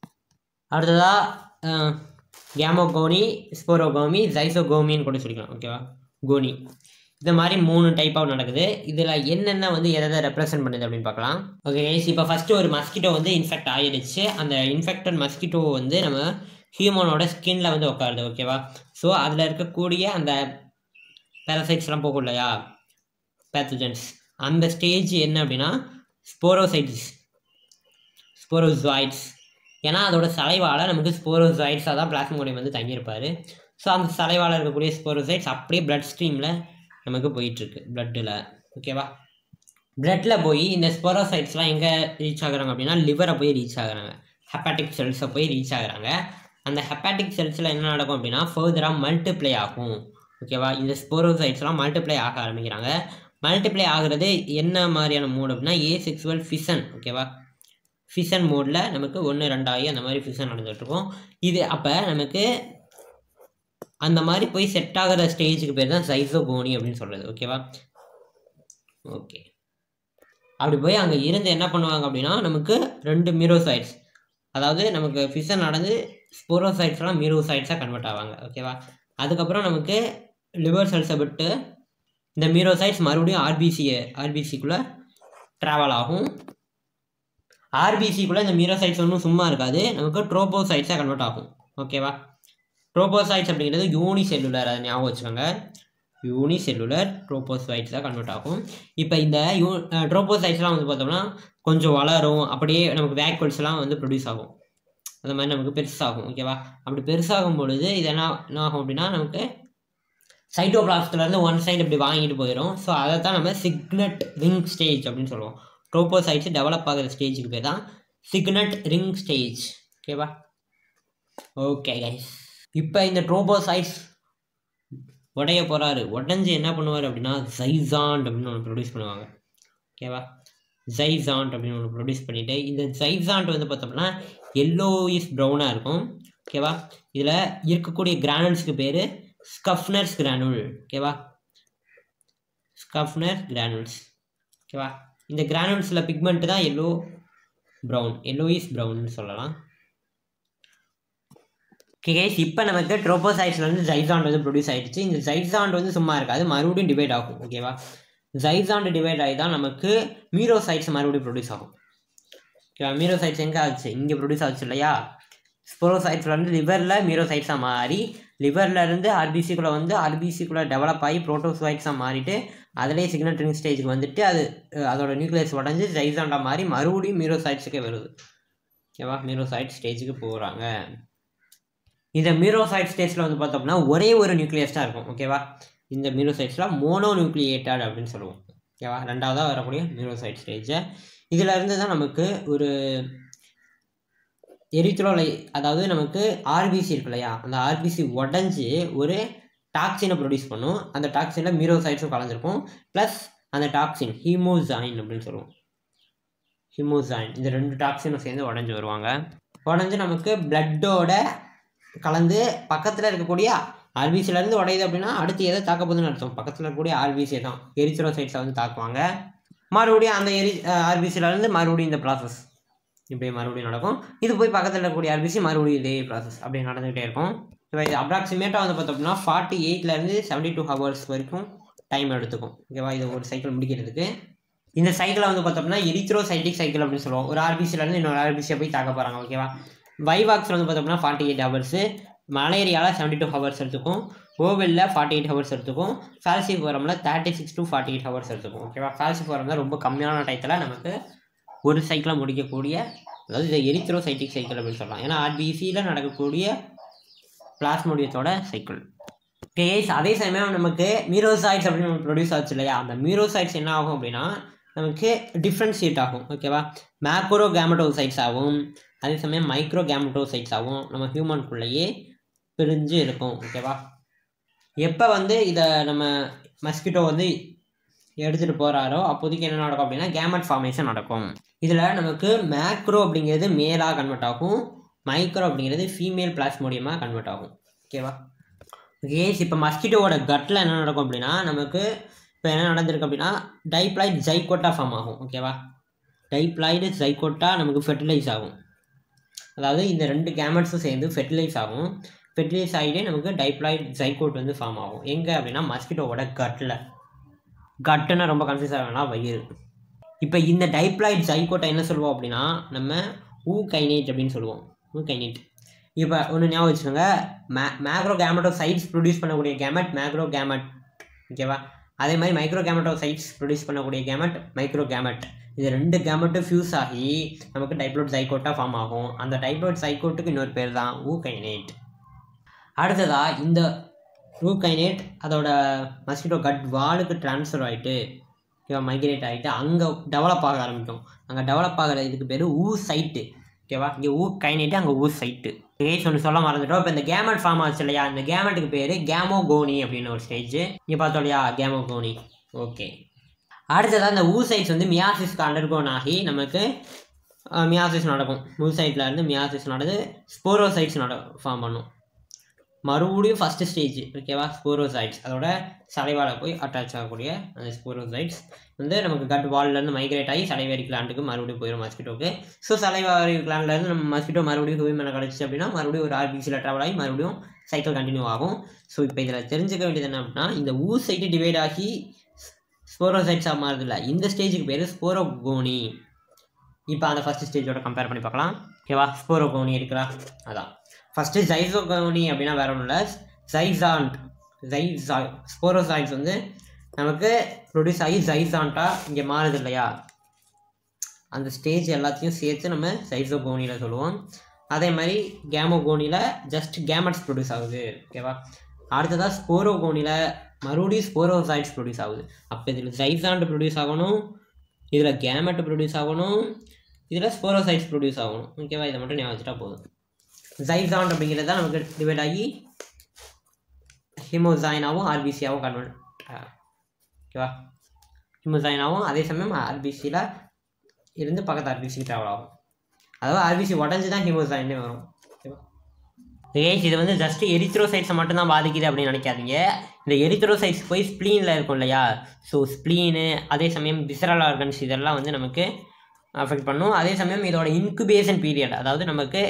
அடுத்ததாக கேமோகோனி ஸ்போரோகோமி ஜைசோகோமின்னு கூட சொல்லிக்கலாம் ஓகேவா கோனி இந்த மாதிரி மூணு டைப்பாக நடக்குது இதில் என்னென்ன வந்து எதை ரெப்ரசென்ட் பண்ணுது அப்படின்னு பார்க்கலாம் ஓகே இப்போ ஃபஸ்ட்டு ஒரு மஸ்கிட்டோ வந்து இன்ஃபெக்ட் ஆகிடுச்சு அந்த இன்ஃபெக்டட் மஸ்கிட்டோ வந்து நம்ம ஹியூமனோட ஸ்கின்ல வந்து உட்காருது ஓகேவா ஸோ அதில் இருக்கக்கூடிய அந்த பேரசைட்ஸ்லாம் போகும் இல்லையா பேத்தஜன்ஸ் அந்த ஸ்டேஜ் என்ன அப்படின்னா ஸ்போரோசைட்ஸ் ஸ்போரோசாய்ட்ஸ் ஏன்னா அதோட சலைவால் நமக்கு ஸ்போரோசைட்ஸாக தான் பிளாஸ்மோடியம் வந்து தங்கியிருப்பார் ஸோ அந்த சலைவால் இருக்கக்கூடிய ஸ்போரோசைட்ஸ் அப்படியே பிளட் ஸ்ட்ரீமில் நமக்கு போயிட்டுருக்கு பிளட்டில் ஓகேவா பிளட்டில் போய் இந்த ஸ்போரோசைட்ஸ்லாம் எங்கே ரீச் ஆகுறாங்க அப்படின்னா லிவரை போய் ரீச் ஆகுறாங்க ஹெப்பாட்டிக் செல்ஸை போய் ரீச் ஆகுறாங்க அந்த ஹெப்பாட்டிக் செல்ஸில் என்ன நடக்கும் அப்படின்னா ஃபர்தராக மல்டிப்ளை ஆகும் ஓகேவா இந்த ஸ்போரோசைட்ஸ்லாம் மல்டிப்ளை ஆக ஆரம்பிக்கிறாங்க மல்டிப்ளை ஆகுறது என்ன மாதிரியான மோட் அப்படின்னா ஏ செக்ஸுவல் ஃபிஷன் ஓகேவா ஃபிஷன் மோடில் நமக்கு ஒன்று ரெண்டாகி அந்த மாதிரி ஃபிஷன் நடந்துகிட்ருக்கும் இது அப்போ நமக்கு அந்த மாதிரி போய் செட் ஆகிற ஸ்டேஜுக்கு பேர் தான் சைசோகோனி அப்படின்னு சொல்கிறது ஓகேவா ஓகே அப்படி போய் அங்கே இருந்து என்ன பண்ணுவாங்க அப்படின்னா நமக்கு ரெண்டு மிரோசைட்ஸ் அதாவது நமக்கு ஃபிஷன் நடந்து ஸ்போரோசைட்ஸ்லாம் மிரோசைட்ஸாக கன்வெர்ட் ஆவாங்க ஓகேவா அதுக்கப்புறம் நமக்கு லிவர் செல்ஸை விட்டு இந்த மீரோசைட்ஸ் மறுபடியும் ஆர்பிசியை ஆர்பிசிக்குள்ளே ட்ராவல் ஆகும் ஆர்பிசிக்குள்ளே இந்த மீரோசைட்ஸ் ஒன்றும் சும்மா இருக்காது நமக்கு ட்ரோபோசைட்ஸாக கன்வெர்ட் ஆகும் ஓகேவா ட்ரோபோசைட்ஸ் அப்படிங்கிறது யூனி செல்லுலர் அதை ஞாபகம் வச்சுக்கோங்க யூனி செல்லுலர் ட்ரோபோசைட்ஸாக கன்வெர்ட் ஆகும் இப்போ இந்த யூ ட்ரோபோசைட்ஸ்லாம் வந்து பார்த்தோம்னா கொஞ்சம் வளரும் அப்படியே நமக்கு வேக்வல்ஸ்லாம் வந்து ப்ரொடியூஸ் ஆகும் அந்த மாதிரி நமக்கு பெருசாகும் ஓகேவா அப்படி பெருசாகும் பொழுது இது என்ன என்ன ஆகும் அப்படின்னா நமக்கு சைட்டோபிளாஸ்ட்லேருந்து ஒன் சைடு இப்படி வாங்கிட்டு போயிடும் ஸோ அதை தான் நம்ம சிக்னட் ரிங் ஸ்டேஜ் அப்படின்னு சொல்லுவோம் ட்ரோபோசைட்ஸ் டெவலப் ஆகிற ஸ்டேஜுக்கு பேர் தான் சிக்னட் ரிங் ஸ்டேஜ் ஓகேவா ஓகே கைஸ் இப்போ இந்த ட்ரோபோசைட்ஸ் உடைய போகிறாரு உடஞ்சி என்ன பண்ணுவார் அப்படின்னா ஜைசாண்ட் அப்படின்னு ஒன்று ப்ரொடியூஸ் பண்ணுவாங்க ஓகேவா ஜைசாண்ட் அப்படின்னு ஒன்று ப்ரொடியூஸ் பண்ணிவிட்டு இந்த ஜைசாண்ட் வந்து பார்த்தோம்னா எல்லோ இஸ் ப்ரௌனாக இருக்கும் ஓகேவா இதில் இருக்கக்கூடிய கிரானுல்ஸ்க்கு பேர் ஸ்கஃப்னர்ஸ் கிரானுல் ஓகேவா ஸ்கஃப்னர் கிரானுல்ஸ் ஓகேவா இந்த கிரானுல்ஸில் பிக்மெண்ட் தான் எல்லோ ப்ரௌன் எல்லோயிஸ் ப்ரௌன்னு சொல்லலாம் ஓகே கைஸ் இப்போ நமக்கு ட்ரோபோசைட்ஸ்லேருந்து ஜைசாண்ட் வந்து ப்ரொடியூஸ் ஆகிடுச்சு இந்த ஜைசாண்ட் வந்து சும்மா இருக்காது மறுபடியும் டிவைட் ஆகும் ஓகேவா ஜைசாண்ட் டிவைட் ஆகி தான் நமக்கு மீரோசைட்ஸ் மறுபடியும் ப்ரொடியூஸ் ஆகும் ஓகேவா மீரோசைட்ஸ் எங்கே ஆச்சு இங்கே ப்ரொடியூஸ் ஆச்சு இல்லையா ஸ்போரோசைட்ஸில் வந்து லிவரில் மீரோசைட்ஸாக மாறி லிவர்லேருந்து ஆர்பிசிக்குள்ளே வந்து ஆர்பிசிக்குள்ளே டெவலப் ஆகி ப்ரோட்டோசைட்ஸாக மாறிட்டு அதிலே சிக்னல் ட்ரிங் ஸ்டேஜுக்கு வந்துட்டு அது அதோட நியூக்ளியஸ் உடஞ்சி ஜைசாண்டாக மாறி மறுபடியும் மீரோசைட்ஸுக்கே வருது ஓகேவா மீரோசைட் ஸ்டேஜுக்கு போகிறாங்க இந்த மீரோசைட் ஸ்டேஜில் வந்து பார்த்தோம்னா ஒரே ஒரு நியூக்ளியஸ் தான் இருக்கும் ஓகேவா இந்த மீரோசைட்ஸில் மோனோ நியூக்ளியேட்டட் அப்படின்னு சொல்லுவோம் ஓகேவா ரெண்டாவதாக வரக்கூடிய மீரோசைட் ஸ்டேஜை இதில் இருந்து தான் நமக்கு ஒரு எரித்ரோலை அதாவது நமக்கு ஆர்பிசி இருக்கு இல்லையா அந்த ஆர்பிசி உடஞ்சி ஒரு டாக்ஸினை ப்ரொடியூஸ் பண்ணும் அந்த டாக்ஸினில் மீரோசைட்ஸும் கலந்துருக்கும் ப்ளஸ் அந்த டாக்ஸின் ஹீமோசைன் அப்படின்னு சொல்லுவோம் ஹிமோசைன் இந்த ரெண்டு டாக்ஸினும் சேர்ந்து உடஞ்சி வருவாங்க உடஞ்சி நமக்கு பிளட்டோட கலந்து பக்கத்தில் இருக்கக்கூடிய ஆர்பிசிலேருந்து உடையுது அப்படின்னா அடுத்து எதை தாக்க போகுதுன்னு அர்த்தம் பக்கத்தில் இருக்கக்கூடிய ஆர்பிசி தான் எரித்ரோசைட்ஸை வந்து தாக்குவாங்க மறுபடியும் அந்த எரி ஆர்பிசிலேருந்து மறுபடியும் இந்த ப்ராசஸ் இப்படி மறுபடியும் நடக்கும் இது போய் பக்கத்தில் இருக்கக்கூடிய ஆர்பிசி மறுபடியும் இதே ப்ராசஸ் அப்படி நடந்துகிட்டே இருக்கும் இப்போ இது அப்ராக்சிமேட்டாக வந்து பார்த்தோம்னா ஃபார்ட்டி எயிட்லேருந்து செவன்ட்டி டூ ஹவர்ஸ் வரைக்கும் டைம் எடுத்துக்கும் ஓகேவா இது ஒரு சைக்கிள் முடிக்கிறதுக்கு இந்த சைக்கிளை வந்து பார்த்தோம்னா எரித்ரோசைட்டிக் சைக்கிள் அப்படின்னு சொல்லுவோம் ஒரு ஆர்பிசிலேருந்து இன்னொரு ஆர்பிசியை போய் தாக்க போகிறாங்க ஓகேவா வைவாக்ஸில் வந்து பார்த்தோம்னா ஃபார்ட்டி எயிட் ஹவர்ஸு மலேரியாவில் செவன்ட்டி டூ ஹவர்ஸ் எடுத்துக்கும் ஓவெல்ல ஃபார்ட்டி எயிட் ஹவர்ஸ் எடுத்துக்கும் ஃபால்சி ஃபோரமில் thirty six to forty eight hours எடுத்துக்கும் ஓகேவா ஃபால்சி ஃபோரமில் ரொம்ப கம்மியான டயத்தில் நமக்கு ஒரு சைக்கிளை முடிக்கக்கூடிய அதாவது இதை எரித்ரோசைட்டிக் சைக்கிள் அப்படின்னு சொல்லலாம் ஏன்னா ஆர்பிசியில் நடக்கக்கூடிய பிளாஸ்மோடியத்தோட சைக்கிள் கேஸ் அதே சமயம் நமக்கு மீரோசைட்ஸ் அப்படின்னு ப்ரொடியூஸ் ஆச்சு இல்லையா அந்த மீரோசைட்ஸ் என்ன ஆகும் அப்படின்னா நமக்கு டிஃப்ரென்ஷியேட் ஆகும் ஓகேவா மேக்ரோ கேமட்டோசைட்ஸ் ஆகும் அதே சமயம் மைக்ரோ கேமட்டோசைட்ஸ் ஆகும் நம்ம ஹியூமனுக்குள்ளேயே பிரிஞ்சு இருக்கும் ஓகேவா எப்போ வந்து இதை நம்ம மஸ்கிட்டோ வந்து எடுத்துகிட்டு போகிறாரோ அப்போதைக்கு என்ன நடக்கும் அப்படின்னா கேமட் ஃபார்மேஷன் நடக்கும் இதில் நமக்கு மேக்ரோ அப்படிங்கிறது மேலாக கன்வெர்ட் ஆகும் மைக்ரோ அப்படிங்கிறது ஃபீமேல் பிளாஸ்மோடியமாக கன்வெர்ட் ஆகும் ஓகேவா கேஸ் இப்போ மஸ்கிட்டோவோட கட்டில் என்ன நடக்கும் அப்படின்னா நமக்கு இப்போ என்ன நடந்திருக்கு அப்படின்னா டைப்ளாய்ட் ஜைகோட்டா ஃபார்ம் ஆகும் ஓகேவா டைப்ளாய்டு ஜைகோட்டா நமக்கு ஃபெர்டிலைஸ் ஆகும் அதாவது இந்த ரெண்டு கேமெட்ஸும் சேர்ந்து ஃபெர்டிலைஸ் ஆகும் ஃபெர்டிலைஸ் ஆகிட்டே நமக்கு டைப்ளாய்ட் ஜைகோட் வந்து ஃபார்ம் ஆகும் எங்கே அப்படின்னா மஸ்கிட்டோவோட கட்டில் கட்டுன்னா ரொம்ப கன்ஃபியூஸ் ஆகலாம் வயிறு இப்போ இந்த டைப்ளாய்ட் ஜைகோட்டை என்ன சொல்லுவோம் அப்படின்னா நம்ம ஊ கைனேட் அப்படின்னு சொல்லுவோம் ஊ கைனேட் இப்போ ஒன்று ஞாபகம் வச்சுக்கோங்க மே மேக்ரோ கேமட்டோ சைட்ஸ் ப்ரொடியூஸ் பண்ணக்கூடிய கேமட் மேக்ரோ கேமட் ஓகேவா அதே மாதிரி மைக்ரோ கேமட்டோ சைட்ஸ் ப்ரொடியூஸ் பண்ணக்கூடிய கேமட் மைக்ரோ கேமட் இது ரெண்டு கேமட்டும் ஃபியூஸ் ஆகி நமக்கு டைப்ளோட் சைக்கோட்டாக ஃபார்ம் ஆகும் அந்த டைப்ளோட் சைக்கோட்டுக்கு இன்னொரு பேர் தான் ஊகைனேட் அடுத்ததாக இந்த ஊகைனேட் அதோட மஸ்கிட்டோ கட் வாலுக்கு ட்ரான்ஸ்ஃபர் ஆகிட்டு ஓகேவா மைக்ரேட் ஆகிட்டு அங்கே டெவலப் ஆக ஆரம்பிக்கும் அங்கே டெவலப் ஆகிற இதுக்கு பேர் ஊ சைட்டு ஓகேவா இங்கே ஊ கைனேட்டு அங்கே ஊ சைட்டு கேஸ் ஒன்று சொல்ல மறந்துட்டோம் இப்போ இந்த கேமட் ஃபார்ம் ஆச்சு இல்லையா இந்த கேமட்டுக்கு பேர் கேமோகோனி அப்படின்னு ஒரு ஸ்டேஜ் இங்கே பார்த்தோம் இல்லையா கேமோகோனி ஓகே அடுத்ததாக இந்த ஊ சைட்ஸ் வந்து மியாசிஸ்க்கு அண்டர்கோன் ஆகி நமக்கு மியாசிஸ் நடக்கும் ஊ சைட்டில் இருந்து மியாசிஸ் நடந்து ஸ்போரோசைட்ஸ் நட ஃபார்ம் பண்ணும் மறுபடியும் ஃபஸ்ட்டு ஸ்டேஜ் ஓகேவா ஸ்போரோசைட்ஸ் அதோட சலைவால போய் அட்டாச் ஆகக்கூடிய அந்த ஸ்போரோசைட்ஸ் வந்து நமக்கு கட் வால்லேருந்து மைக்ரேட் ஆகி சலைவாரி கிளாண்டுக்கு மறுபடியும் போயிடும் மஸ்கிட்டோக்கு ஸோ சலைவாரி கிளாண்ட்லேருந்து நம்ம மஸ்கிட்டோ மறுபடியும் ஹூமனை கிடச்சிச்சு அப்படின்னா மறுபடியும் ஒரு ஆர்பிசியில் ட்ராவல் ஆகி மறுபடியும் சைக்கிள் கண்டினியூ ஆகும் ஸோ இப்போ இதில் தெரிஞ்சுக்க வேண்டியது என்ன அப்படின்னா இந்த ஊ சைட்டு டிவைட் ஆகி ஸ்போரோசைட்ஸாக மாறுதில்ல இந்த ஸ்டேஜுக்கு பேர் ஸ்போரோகோனி இப்போ அந்த ஃபஸ்ட் ஸ்டேஜோட கம்பேர் பண்ணி பார்க்கலாம் ஓகேவா ஸ்போரோகோனி இருக்குதா அதான் ஃபஸ்ட்டு ஜைசோகோனி அப்படின்னா வேற ஒன்றும் இல்லை ஜைசாண்ட் ஜைசா ஸ்போரோசாய்ட்ஸ் வந்து நமக்கு ப்ரொடியூஸ் ஆகி ஜைசாண்ட்டாக இங்கே மாறுது இல்லையா அந்த ஸ்டேஜ் எல்லாத்தையும் சேர்த்து நம்ம ஜைசோகோனியில் சொல்லுவோம் அதே மாதிரி கேமோகோனியில் ஜஸ்ட் கேமட்ஸ் ப்ரொடியூஸ் ஆகுது ஓகேவா அடுத்ததாக ஸ்போரோகோனியில் மறுபடியும் ஸ்போரோசாய்ட்ஸ் ப்ரொடியூஸ் ஆகுது அப்போ இதில் ஜைசாண்ட் ப்ரொடியூஸ் ஆகணும் இதில் கேமெட் ப்ரொடியூஸ் ஆகணும் இதில் ஸ்போரோசைட்ஸ் ப்ரொடியூஸ் ஆகணும் ஓகேவா இதை மட்டும் ஞாபகம் வச்சுட்டா போதும் ஜைசாண்ட் அப்படிங்கிறது தான் நமக்கு டிவைட் ஆகி ஹிமோசைனாவும் ஆர்பிசியாவும் கன்வெர்ட் ஓகேவா ஹிமோசைனாவும் அதே சமயம் ஆர்பிசியில் இருந்து பக்கத்து ஆர்பிசிக்கு ட்ராவல் ஆகும் அதாவது ஆர்பிசி உடஞ்சி தான் ஹிமோசைனே வரும் ஓகேவா ஏஜ் இது வந்து ஜஸ்ட் எரித்ரோசைட்ஸை மட்டும்தான் பாதிக்குது அப்படின்னு நினைக்காதீங்க இந்த எரித்ரோசைட்ஸ் போய் ஸ்ப்ளீனில் இருக்கும் இல்லையா ஸோ ஸ்ப்ளீனு அதே சமயம் விசரல் ஆர்கன்ஸ் இதெல்லாம் வந்து நமக்கு அஃபெக்ட் பண்ணும் அதே சமயம் இதோட இன்குபேஷன் பீரியட் அதாவது நமக்கு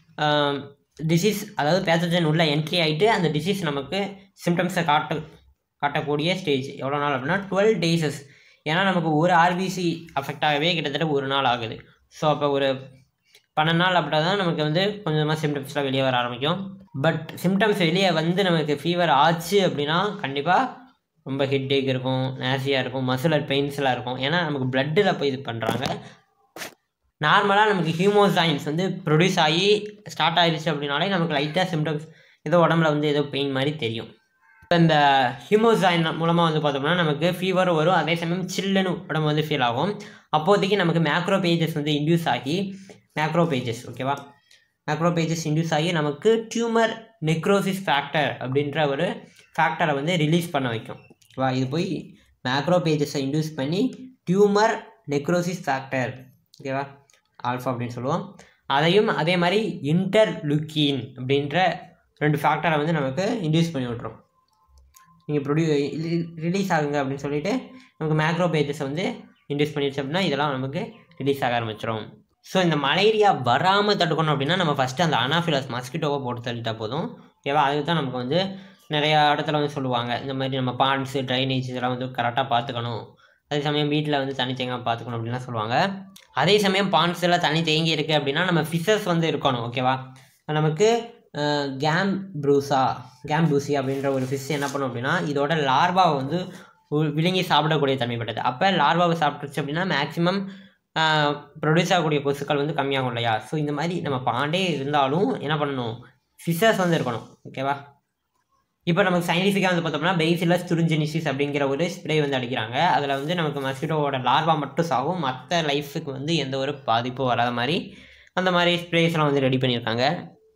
டிசீஸ் அதாவது பேத்தஜன் உள்ள என்ட்ரி ஆகிட்டு அந்த டிசீஸ் நமக்கு சிம்டம்ஸை காட்ட காட்டக்கூடிய ஸ்டேஜ் எவ்வளோ நாள் அப்படின்னா டுவெல் டேஸஸ் ஏன்னா நமக்கு ஒரு ஆர்பிசி அஃபெக்ட் ஆகவே கிட்டத்தட்ட ஒரு நாள் ஆகுது ஸோ அப்போ ஒரு பன்னெண்டு நாள் அப்படின்னா தான் நமக்கு வந்து கொஞ்சமாக சிம்டம்ஸ்லாம் வெளியே வர ஆரம்பிக்கும் பட் சிம்டம்ஸ் வெளியே வந்து நமக்கு ஃபீவர் ஆச்சு அப்படின்னா கண்டிப்பாக ரொம்ப ஹெட்டேக் இருக்கும் நேசியாக இருக்கும் மசுலர் பெயின்ஸ்லாம் இருக்கும் ஏன்னா நமக்கு பிளட்டில் போய் இது பண்ணுறாங்க நார்மலாக நமக்கு ஹியூமோசைன்ஸ் வந்து ப்ரொடியூஸ் ஆகி ஸ்டார்ட் ஆகிடுச்சு அப்படின்னாலே நமக்கு லைட்டாக சிம்டம்ஸ் ஏதோ உடம்புல வந்து ஏதோ பெயின் மாதிரி தெரியும் இப்போ இந்த ஹியூமோசைன் மூலமாக வந்து பார்த்தோம்னா நமக்கு ஃபீவர் வரும் அதே சமயம் சில்லுன்னு உடம்பு வந்து ஃபீல் ஆகும் அப்போதைக்கு நமக்கு மேக்ரோ பேஜஸ் வந்து இன்டியூஸ் ஆகி மேக்ரோ பேஜஸ் ஓகேவா மேக்ரோ பேஜஸ் இன்டியூஸ் ஆகி நமக்கு டியூமர் நெக்ரோசிஸ் ஃபேக்டர் அப்படின்ற ஒரு ஃபேக்டரை வந்து ரிலீஸ் பண்ண வைக்கும் ஓகேவா இது போய் மேக்ரோ பேஜஸை இன்டியூஸ் பண்ணி டியூமர் நெக்ரோசிஸ் ஃபேக்டர் ஓகேவா ஆல்ஃபா அப்படின்னு சொல்லுவோம் அதையும் அதே மாதிரி இன்டர் லுக்கீன் அப்படின்ற ரெண்டு ஃபேக்டரை வந்து நமக்கு இன்டியூஸ் பண்ணி விட்ரும் நீங்கள் ப்ரொடியூ ரிலீஸ் ஆகுங்க அப்படின்னு சொல்லிட்டு நமக்கு மேக்ரோ பேஜஸை வந்து இன்டியூஸ் பண்ணிடுச்சு அப்படின்னா இதெல்லாம் நமக்கு ரிலீஸ் ஆக ஆரம்பிச்சிடும் ஸோ இந்த மலேரியா வராமல் தடுக்கணும் அப்படின்னா நம்ம ஃபஸ்ட்டு அந்த அனாஃபிலஸ் மஸ்கிட்டோவை போட்டு தள்ளிட்டா போதும் ஓகேவா அதுக்கு தான் நமக்கு வந்து நிறையா இடத்துல வந்து சொல்லுவாங்க இந்த மாதிரி நம்ம பாண்ட்ஸு ட்ரைனேஜ் இதெல்லாம் வந்து கரெக்டாக பார்த்துக்கணும் அதே சமயம் வீட்டில் வந்து தண்ணி தேங்காமல் பார்த்துக்கணும் அப்படின்லாம் சொல்லுவாங்க அதே சமயம் பாண்ட்ஸில் தண்ணி தேங்கி இருக்குது அப்படின்னா நம்ம ஃபிஷஸ் வந்து இருக்கணும் ஓகேவா நமக்கு கேம் ப்ரூசா கேம் ப்ரூசி அப்படின்ற ஒரு ஃபிஷ் என்ன பண்ணும் அப்படின்னா இதோட லார்வாவை வந்து உ- விழுங்கி சாப்பிடக்கூடிய தன்மைப்பட்டது அப்போ லார்வாவை சாப்பிட்டுச்சு அப்படின்னா மேக்ஸிமம் ப்ரொடியூஸ் ஆகக்கூடிய கொசுக்கள் வந்து கம்மியாகும் இல்லையா ஸோ இந்த மாதிரி நம்ம பாண்டே இருந்தாலும் என்ன பண்ணணும் ஃபிஷஸ் வந்து இருக்கணும் ஓகேவா இப்போ நமக்கு சயின்டிஃபிக்காக வந்து பார்த்தோம்னா பெய்சிலஸ் துரிஞ்செனிசிஸ் அப்படிங்கிற ஒரு ஸ்ப்ரே வந்து அடிக்கிறாங்க அதில் வந்து நமக்கு மஸ்கிட்டோவோட லார்வா மட்டும் சாகும் மற்ற லைஃபுக்கு வந்து எந்த ஒரு பாதிப்பும் வராத மாதிரி அந்த மாதிரி ஸ்ப்ரேஸ்லாம் வந்து ரெடி பண்ணியிருக்காங்க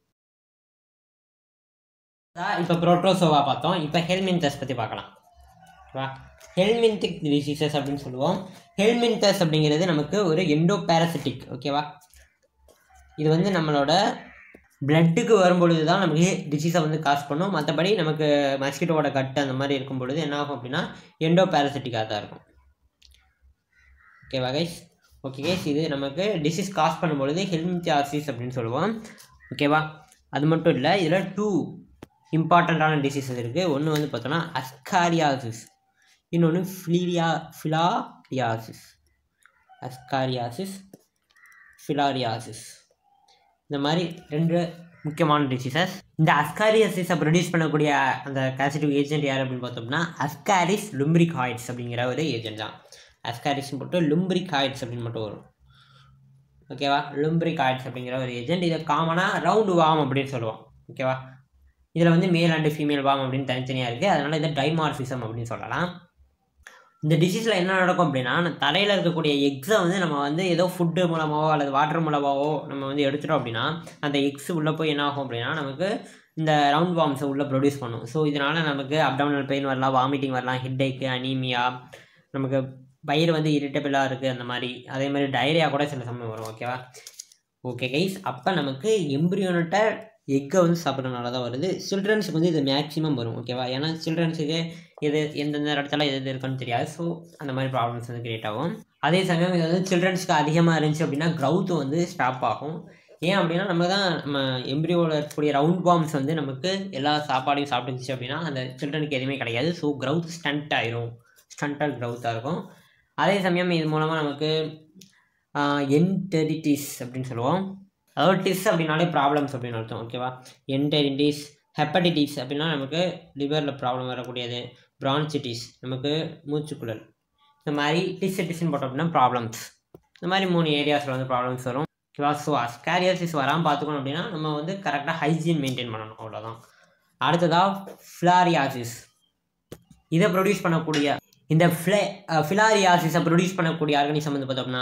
இப்போ ப்ரோட்ரோசோவா பார்த்தோம் இப்போ ஹெல்மின்தஸ் பற்றி பார்க்கலாம் ஓகேவா ஹெல்மின்திக் டிசீசஸ் அப்படின்னு சொல்லுவோம் ஹெல்மின்தஸ் அப்படிங்கிறது நமக்கு ஒரு எண்டோ பேரசிட்டிக் ஓகேவா இது வந்து நம்மளோட பிளட்டுக்கு வரும்பொழுது தான் நமக்கு டிசீஸை வந்து காஸ் பண்ணும் மற்றபடி நமக்கு மஸ்கிட்டோட கட்டு அந்த மாதிரி இருக்கும் பொழுது என்ன ஆகும் அப்படின்னா எண்டோ பேரசிட்டிக்காக தான் இருக்கும் ஓகேவா கைஸ் ஓகே கைஸ் இது நமக்கு டிசீஸ் காஸ் பண்ணும்பொழுது ஹெல்மித்தியாசிஸ் அப்படின்னு சொல்லுவோம் ஓகேவா அது மட்டும் இல்லை இதில் டூ இம்பார்ட்டண்ட்டான டிசீசஸ் இருக்குது ஒன்று வந்து பார்த்தோன்னா அஸ்காரியாசிஸ் இன்னொன்று ஃபிலீரியா ஃபிலாரியாசிஸ் அஸ்காரியாசிஸ் ஃபிலாரியாசிஸ் இந்த மாதிரி ரெண்டு முக்கியமான டிசீசஸ் இந்த அஸ்காரியாசிஸை ப்ரொடியூஸ் பண்ணக்கூடிய அந்த காசிட்டிவ் ஏஜென்ட் யார் அப்படின்னு பார்த்தோம்னா அஸ்காரிஸ் லும்ப்ரிகாய்ட்ஸ் அப்படிங்கிற ஒரு ஏஜென்ட் தான் அஸ்காரிஸ் மட்டும் லும்ப்ரிகாய்ட்ஸ் அப்படின்னு மட்டும் வரும் ஓகேவா லும்ப்ரிகாய்ட்ஸ் அப்படிங்கிற ஒரு ஏஜென்ட் இதை காமனாக ரவுண்டு வாம் அப்படின்னு சொல்லுவோம் ஓகேவா இதில் வந்து மேல் அண்டு ஃபீமேல் வாம் அப்படின்னு தனித்தனியாக இருக்குது அதனால் இதை டைமார்ஃபிசம் அப்படின்னு சொல்லலாம் இந்த டிசீஸில் என்ன நடக்கும் அப்படின்னா தலையில் இருக்கக்கூடிய எக்ஸை வந்து நம்ம வந்து ஏதோ ஃபுட்டு மூலமாவோ அல்லது வாட்டர் மூலமாவோ நம்ம வந்து எடுத்துட்டோம் அப்படின்னா அந்த எக்ஸ் உள்ளே போய் என்ன ஆகும் அப்படின்னா நமக்கு இந்த ரவுண்ட் வார்ம்ஸை உள்ளே ப்ரொடியூஸ் பண்ணும் ஸோ இதனால் நமக்கு அப்டமினல் பெயின் வரலாம் வாமிட்டிங் வரலாம் ஹெட்டேக்கு அனீமியா நமக்கு வயிறு வந்து இரிட்டபிளாக இருக்குது அந்த மாதிரி அதே மாதிரி டயரியா கூட சில சமயம் வரும் ஓகேவா ஓகே கைஸ் அப்போ நமக்கு எம்பிரியோனட்ட எக்கை வந்து சாப்பிட்றதுனால தான் வருது சில்ட்ரன்ஸுக்கு வந்து இது மேக்ஸிமம் வரும் ஓகேவா ஏன்னா சில்ட்ரன்ஸுக்கு எது எந்தெந்த இடத்துல எது எது இருக்குன்னு தெரியாது ஸோ அந்த மாதிரி ப்ராப்ளம்ஸ் வந்து கிரியேட் ஆகும் அதே சமயம் இது வந்து சில்ட்ரன்ஸ்க்கு அதிகமாக இருந்துச்சு அப்படின்னா க்ரௌத் வந்து ஸ்டாப் ஆகும் ஏன் அப்படின்னா நம்ம தான் நம்ம எம்பிரியோவில் இருக்கக்கூடிய ரவுண்ட் பாம்ஸ் வந்து நமக்கு எல்லா சாப்பாடையும் சாப்பிட்டுச்சு அப்படின்னா அந்த சில்ட்ரனுக்கு எதுவுமே கிடையாது ஸோ க்ரௌத் ஸ்டண்ட் ஆயிரும் ஸ்டண்டல் க்ரௌத்தாக இருக்கும் அதே சமயம் இது மூலமாக நமக்கு என்டெரிட்டிஸ் அப்படின்னு சொல்லுவோம் அதாவது டிஸ் அப்படின்னாலே ப்ராப்ளம்ஸ் அப்படின்னு அர்த்தம் ஓகேவா என்டெரிட்டிஸ் ஹெப்படைட்டிஸ் அப்படின்னா நமக்கு லிவரில் ப்ராப்ளம் வரக்கூடியது பிரான்சிட்டிஸ் நமக்கு மூச்சுக்குழல் இந்த மாதிரி டிஸ்டிஷன் போட்டோம் அப்படின்னா ப்ராப்ளம்ஸ் இந்த மாதிரி மூணு ஏரியாஸில் வந்து ப்ராப்ளம்ஸ் வரும் ஓகேவா ஸோ அஸ்காரியாசிஸ் வராமல் பார்த்துக்கணும் அப்படின்னா நம்ம வந்து கரெக்டாக ஹைஜீன் மெயின்டைன் பண்ணணும் அவ்வளோதான் அடுத்ததாக ஃப்ளாரியாசிஸ் இதை ப்ரொடியூஸ் பண்ணக்கூடிய இந்த ஃப்ளே ஃபிலாரியாசிஸை ப்ரொடியூஸ் பண்ணக்கூடிய ஆர்கனிசம் வந்து பார்த்தோம்னா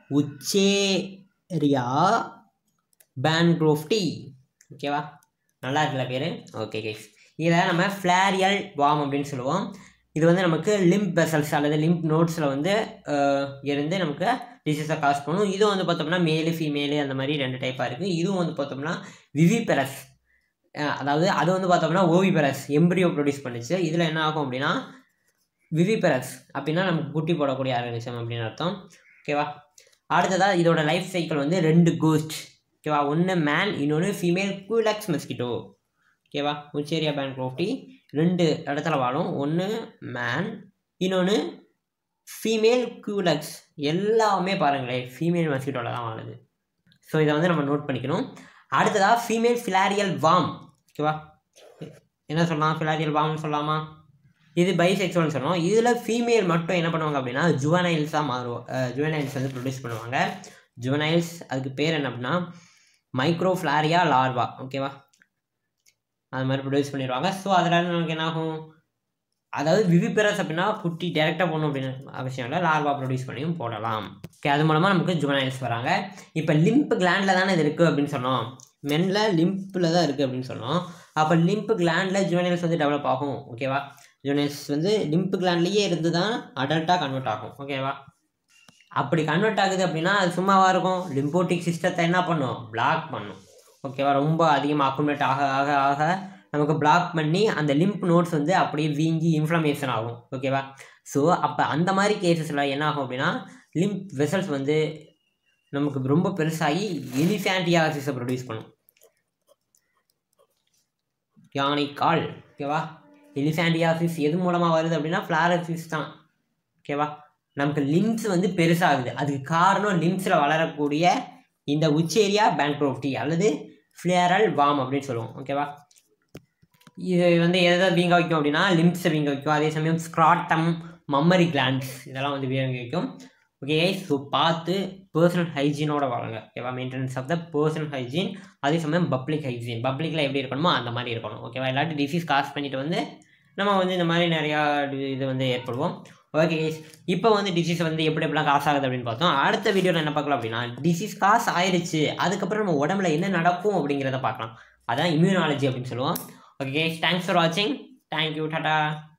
உச்சேரியா பேன்க்ரோஃப்டி ஓகேவா நல்லா இருக்குல்ல பேர் ஓகே கைஸ் இதை நம்ம ஃப்ளாரியல் வாம் அப்படின்னு சொல்லுவோம் இது வந்து நமக்கு லிம்ப் வெசல்ஸ் அல்லது லிம்ப் நோட்ஸில் வந்து அஹ், இருந்து நமக்கு டிசீஸை காஸ் பண்ணும் இதுவும் வந்து பார்த்தோம்னா மேலு ஃபீமேலு அந்த மாதிரி ரெண்டு டைப்பாக இருக்குது இதுவும் வந்து பார்த்தோம்னா விவிபெரஸ் அதாவது அது வந்து பார்த்தோம்னா ஓவிபெரஸ் எம்பிரியோ ப்ரொடியூஸ் பண்ணுச்சு இதில் என்ன ஆகும் அப்படின்னா விவிபெரஸ் அப்படின்னா நமக்கு குட்டி போடக்கூடிய ஆர்கனிசம் அப்படின்னு அர்த்தம் ஓகேவா அடுத்ததாக இதோட லைஃப் சைக்கிள் வந்து ரெண்டு கோஸ்ட் ஓகேவா ஒன்று மேன் இன்னொன்று ஃபீமேல் கூலக்ஸ் மஸ்கிட்டோ ஓகேவா உச்சேரியா பேன் க்ரோஃப்டி ரெண்டு இடத்துல வாழும் ஒன்று மேன் இன்னொன்று ஃபீமேல் கூலக்ஸ் எல்லாமே பாருங்களேன் ஃபீமேல் மஸ்கிட்டோவில் தான் வாழுது ஸோ இதை வந்து நம்ம நோட் பண்ணிக்கணும் அடுத்ததாக ஃபீமேல் ஃபிலாரியல் வாம் ஓகேவா என்ன சொல்லலாம் ஃபிலாரியல் வாம்னு சொல்லலாமா இது பைசெக்சுவல்னு சொன்னோம் இதில் ஃபீமேல் மட்டும் என்ன பண்ணுவாங்க அப்படின்னா ஜுவனைல்ஸாக மாறுவோம் ஜுவனைல்ஸ் வந்து ப்ரொடியூஸ் பண்ணுவாங்க ஜுவனைல்ஸ் அதுக்கு பேர் என்ன அப்படின்னா மைக்ரோஃப்ளாரியா லார்வா ஓகேவா அது மாதிரி ப்ரொடியூஸ் பண்ணிடுவாங்க ஸோ அதில் நமக்கு என்ன ஆகும் அதாவது விவிபெரஸ் அப்படின்னா குட்டி டேரெக்டாக போகணும் அப்படின்னு அவசியம் இல்லை லார்வா ப்ரொடியூஸ் பண்ணியும் போடலாம் ஓகே அது மூலமாக நமக்கு ஜுவனைல்ஸ் வராங்க இப்போ லிம்ப் கிளாண்டில் தானே இது இருக்குது அப்படின்னு சொன்னோம் மெனில் லிம்பில் தான் இருக்குது அப்படின்னு சொன்னோம் அப்போ லிம்ப் கிளாண்டில் ஜுவனைல்ஸ் வந்து டெவலப் ஆகும் ஓகேவா ஜுவனைல்ஸ் வந்து லிம்ப் கிளாண்ட்லேயே இருந்து தான் அடல்ட்டாக கன்வெர்ட் ஆகும் ஓகேவா அப்படி கன்வெர்ட் ஆகுது அப்படின்னா அது சும்மாவா இருக்கும் லிம்போட்டிக் சிஸ்டத்தை என்ன பண்ணும் பிளாக் பண்ணும் ஓகேவா ரொம்ப அதிகமாக அக்குமுலேட் ஆக ஆக ஆக நமக்கு பிளாக் பண்ணி அந்த லிம்ப் நோட்ஸ் வந்து அப்படியே வீங்கி இன்ஃப்ளமேஷன் ஆகும் ஓகேவா ஸோ அப்போ அந்த மாதிரி கேசஸில் என்ன ஆகும் அப்படின்னா லிம்ப் வெசல்ஸ் வந்து நமக்கு ரொம்ப பெருசாகி எலிஃபேண்டியாசிஸை ப்ரொடியூஸ் பண்ணும் யானை கால் ஓகேவா எலிஃபேண்டியாசிஸ் எது மூலமாக வருது அப்படின்னா ஃப்ளாரசிஸ் தான் ஓகேவா நமக்கு லிம்ஸ் வந்து பெருசாகுது அதுக்கு காரணம் லிம்ஸில் வளரக்கூடிய இந்த உச்சேரியா பேங்க்ரோப்டி அல்லது ஃப்ளேரல் வாம் அப்படின்னு சொல்லுவோம் ஓகேவா இது வந்து எதை வீங்க வைக்கும் அப்படின்னா லிம்ஸை வீங்க வைக்கும் அதே சமயம் ஸ்க்ராட்டம் மம்மரி கிளாண்ட்ஸ் இதெல்லாம் வந்து வீங்க வைக்கும் ஓகே ஸோ பார்த்து பர்சனல் ஹைஜீனோட வாழுங்க ஓகேவா maintenance of the personal hygiene அதே சமயம் பப்ளிக் ஹைஜீன் பப்ளிக்கில் எப்படி இருக்கணுமோ அந்த மாதிரி இருக்கணும் ஓகேவா இல்லாட்டி டிசீஸ் காஸ் பண்ணிட்டு வந்து நம்ம வந்து இந்த மாதிரி நிறையா இது வந்து ஏற்படுவோம் ஓகே இப்போ வந்து டிசீஸ் வந்து எப்படி எப்படிலாம் காசு ஆகுது அப்படின்னு பார்த்தோம் அடுத்த வீடியோவில் என்ன பார்க்கலாம் அப்படின்னா டிசீஸ் காசு ஆயிடுச்சு அதுக்கப்புறம் நம்ம உடம்புல என்ன நடக்கும் அப்படிங்கிறத பார்க்கலாம் அதான் இம்யூனாலஜி அப்படின்னு சொல்லுவோம் ஓகே தேங்க்ஸ் ஃபார் வாட்சிங் தேங்க்யூ டாடா